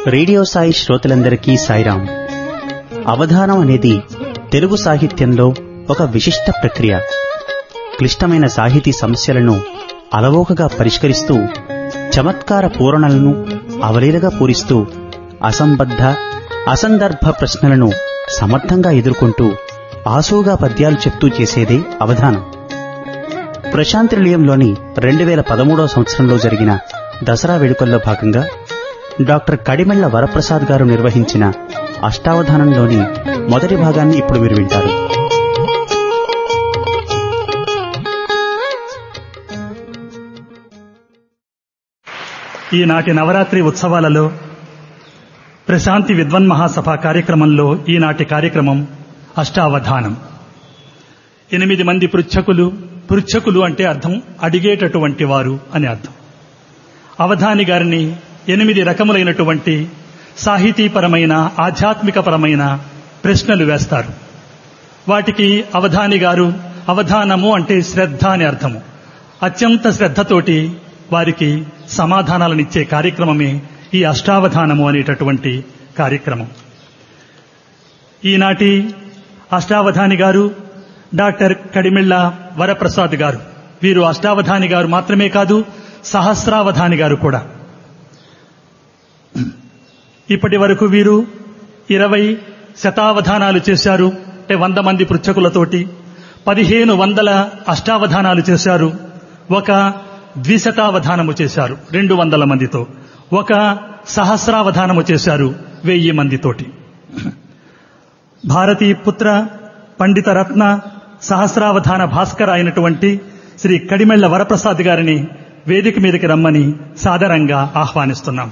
radio Sai శ్రోతలందరికీ సాయిరాం అవధానం అనేది తెలుగు సాహిత్యంలో ఒక విశిష్ట ప్రక్రియ క్లిష్టమైన సాహితీ సమస్యలను అలవోకగా పరిష్కరిస్తూ చమత్కార పూరణలను అవలీలగా పూరిస్తూ అసంబద్ధ అసందర్భ ప్రశ్నలను సమర్థంగా ఎదుర్కొంటూ ఆసువుగా పద్యాలు చెప్తూ చేసేదే అవధానం ప్రశాంతి నిలయంలోని రెండు వేల పదమూడవ సంవత్సరంలో జరిగిన దసరా వేడుకల్లో భాగంగా డాక్టర్ కడిమెళ్ల వరప్రసాద్ గారు నిర్వహించిన అష్టావధానంలోని మొదటి భాగాన్ని ఇప్పుడు మీరు వింటారు ఈనాటి నవరాత్రి ఉత్సవాలలో ప్రశాంతి విద్వన్ మహాసభ కార్యక్రమంలో ఈనాటి కార్యక్రమం అష్టావధానం ఎనిమిది మంది పృచ్ఛకులు పృచ్ఛకులు అంటే అర్థం అడిగేటటువంటి వారు అని అర్థం అవధాని గారిని ఎనిమిది రకములైనటువంటి సాహితీపరమైన ఆధ్యాత్మికపరమైన ప్రశ్నలు వేస్తారు వాటికి అవధాని గారు అవధానము అంటే శ్రద్ధ అని అర్థము అత్యంత శ్రద్ధతోటి వారికి సమాధానాలనిచ్చే కార్యక్రమమే ఈ అష్టావధానము అనేటటువంటి కార్యక్రమం ఈనాటి అష్టావధాని గారు డాక్టర్ కడిమిళ్ళ వరప్రసాద్ గారు వీరు అష్టావధాని గారు మాత్రమే కాదు సహస్రావధాని గారు కూడా ఇప్పటి వరకు వీరు ఇరవై శతావధానాలు చేశారు అంటే వంద మంది పృచ్ఛకులతోటి పదిహేను వందల అష్టావధానాలు చేశారు ఒక ద్విశతావధానము చేశారు రెండు వందల మందితో ఒక సహస్రావధానము చేశారు వెయ్యి మందితోటి భారతీ పుత్ర పండిత రత్న సహస్రావధాన భాస్కర అయినటువంటి శ్రీ కడిమెళ్ల వరప్రసాద్ గారిని వేదిక మీదకి రమ్మని సాదరంగా ఆహ్వానిస్తున్నాం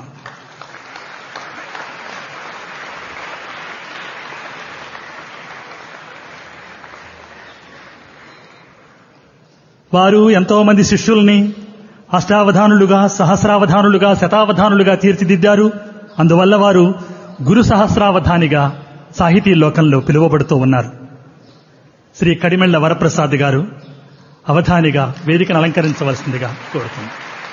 వారు ఎంతో మంది శిష్యుల్ని అష్టావధానులుగా సహస్రావధానులుగా శతావధానులుగా తీర్చిదిద్దారు అందువల్ల వారు గురు సహస్రావధానిగా సాహితీ లోకంలో పిలువబడుతూ ఉన్నారు శ్రీ కడిమెళ్ల వరప్రసాద్ గారు అవధానిగా వేదికను అలంకరించవలసిందిగా కోరుతుంది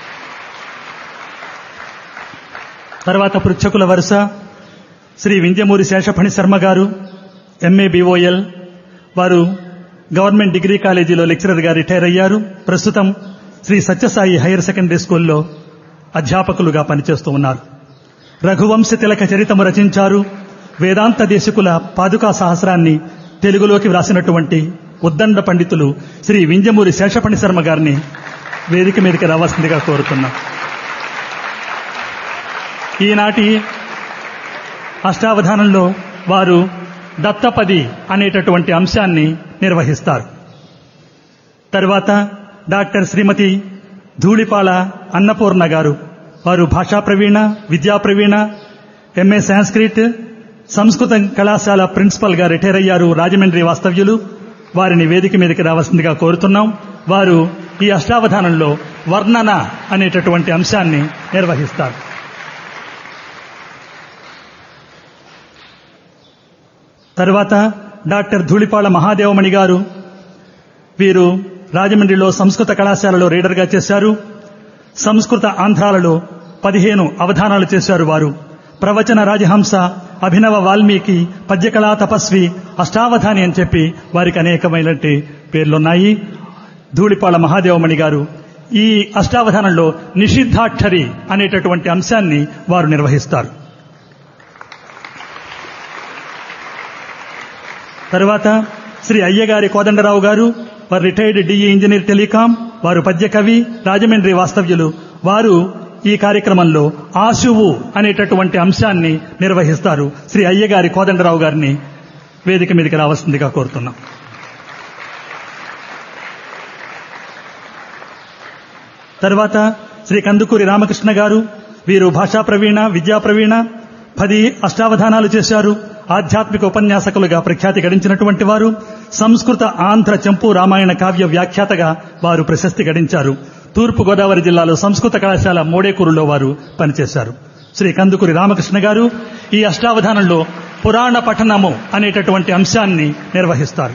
తర్వాత పృచ్ఛకుల వరుస శ్రీ వింజమూరి శేషఫణి శర్మ గారు ఎంఏ బిఓఎల్ వారు గవర్నమెంట్ డిగ్రీ కాలేజీలో లెక్చరర్గా రిటైర్ అయ్యారు ప్రస్తుతం శ్రీ సత్యసాయి హైయర్ సెకండరీ స్కూల్లో అధ్యాపకులుగా పనిచేస్తూ ఉన్నారు రఘువంశ తిలక చరితము రచించారు వేదాంత దేశకుల పాదుకా సహస్రాన్ని తెలుగులోకి వ్రాసినటువంటి ఉద్దండ పండితులు శ్రీ వింజమూరి శేషపణి శర్మ గారిని వేదిక మీదకి రావాల్సిందిగా కోరుతున్నాం ఈనాటి అష్టావధానంలో వారు దత్తపది అనేటటువంటి అంశాన్ని నిర్వహిస్తారు తర్వాత డాక్టర్ శ్రీమతి ధూళిపాల అన్నపూర్ణ గారు వారు భాషా ప్రవీణ విద్యా ప్రవీణ ఎంఏ సాంస్క్రిట్ సంస్కృత కళాశాల ప్రిన్సిపల్ గా రిటైర్ అయ్యారు రాజమండ్రి వాస్తవ్యులు వారిని వేదిక మీదకి రావాల్సిందిగా కోరుతున్నాం వారు ఈ అష్టావధానంలో వర్ణన అనేటటువంటి అంశాన్ని నిర్వహిస్తారు తర్వాత డాక్టర్ ధూళిపాళ మహాదేవమణి గారు వీరు రాజమండ్రిలో సంస్కృత కళాశాలలో రీడర్గా చేశారు సంస్కృత ఆంధ్రాలలో పదిహేను అవధానాలు చేశారు వారు ప్రవచన రాజహంస అభినవ వాల్మీకి పద్యకళా తపస్వి అష్టావధాని అని చెప్పి వారికి అనేకమైన పేర్లున్నాయి ధూళిపాళ మహాదేవమణి గారు ఈ అష్టావధానంలో నిషిద్ధాక్షరి అనేటటువంటి అంశాన్ని వారు నిర్వహిస్తారు తర్వాత శ్రీ అయ్యగారి కోదండరావు గారు వారు రిటైర్డ్ డిఈ ఇంజనీర్ టెలికాం వారు పద్య కవి రాజమండ్రి వాస్తవ్యులు వారు ఈ కార్యక్రమంలో ఆశువు అనేటటువంటి అంశాన్ని నిర్వహిస్తారు శ్రీ అయ్యగారి కోదండరావు గారిని వేదిక మీదకి రావాల్సిందిగా కోరుతున్నాం తర్వాత శ్రీ కందుకూరి రామకృష్ణ గారు వీరు భాషా ప్రవీణ విద్యా ప్రవీణ పది అష్టావధానాలు చేశారు ఆధ్యాత్మిక ఉపన్యాసకులుగా ప్రఖ్యాతి గడించినటువంటి వారు సంస్కృత ఆంధ్ర చంపు రామాయణ కావ్య వ్యాఖ్యాతగా వారు ప్రశస్తి గడించారు తూర్పు గోదావరి జిల్లాలో సంస్కృత కళాశాల మోడేకూరులో వారు పనిచేశారు శ్రీ కందుకూరి రామకృష్ణ గారు ఈ అష్టావధానంలో పురాణ పఠనము అనేటటువంటి అంశాన్ని నిర్వహిస్తారు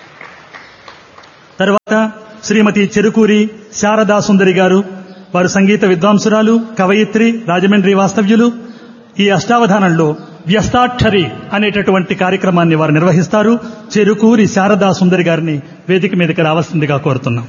తర్వాత శ్రీమతి చెరుకూరి శారదా సుందరి గారు వారు సంగీత విద్వాంసురాలు కవయిత్రి రాజమండ్రి వాస్తవ్యులు ఈ అష్టావధానంలో వ్యస్తాక్షరి అనేటటువంటి కార్యక్రమాన్ని వారు నిర్వహిస్తారు చెరుకూరి శారదా సుందరి గారిని వేదిక మీదకి రావాల్సిందిగా కోరుతున్నాం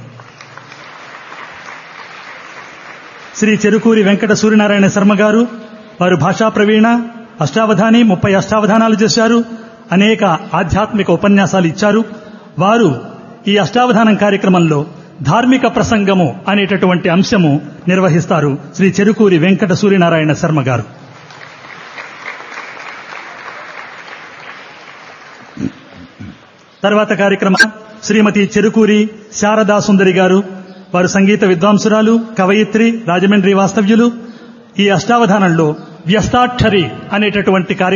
శ్రీ చెరుకూరి వెంకట సూర్యనారాయణ శర్మ గారు వారు భాషా ప్రవీణ అష్టావధాని ముప్పై అష్టావధానాలు చేశారు అనేక ఆధ్యాత్మిక ఉపన్యాసాలు ఇచ్చారు వారు ఈ అష్టావధానం కార్యక్రమంలో ధార్మిక ప్రసంగము అనేటటువంటి అంశము నిర్వహిస్తారు శ్రీ చెరుకూరి వెంకట సూర్యనారాయణ శర్మ గారు తర్వాత కార్యక్రమం శ్రీమతి చెరుకూరి శారదా సుందరి గారు వారు సంగీత విద్వాంసురాలు కవయిత్రి రాజమండ్రి వాస్తవ్యులు ఈ అష్టావధానంలో వ్యస్తాక్షరి అనేటటువంటి కార్యక్రమం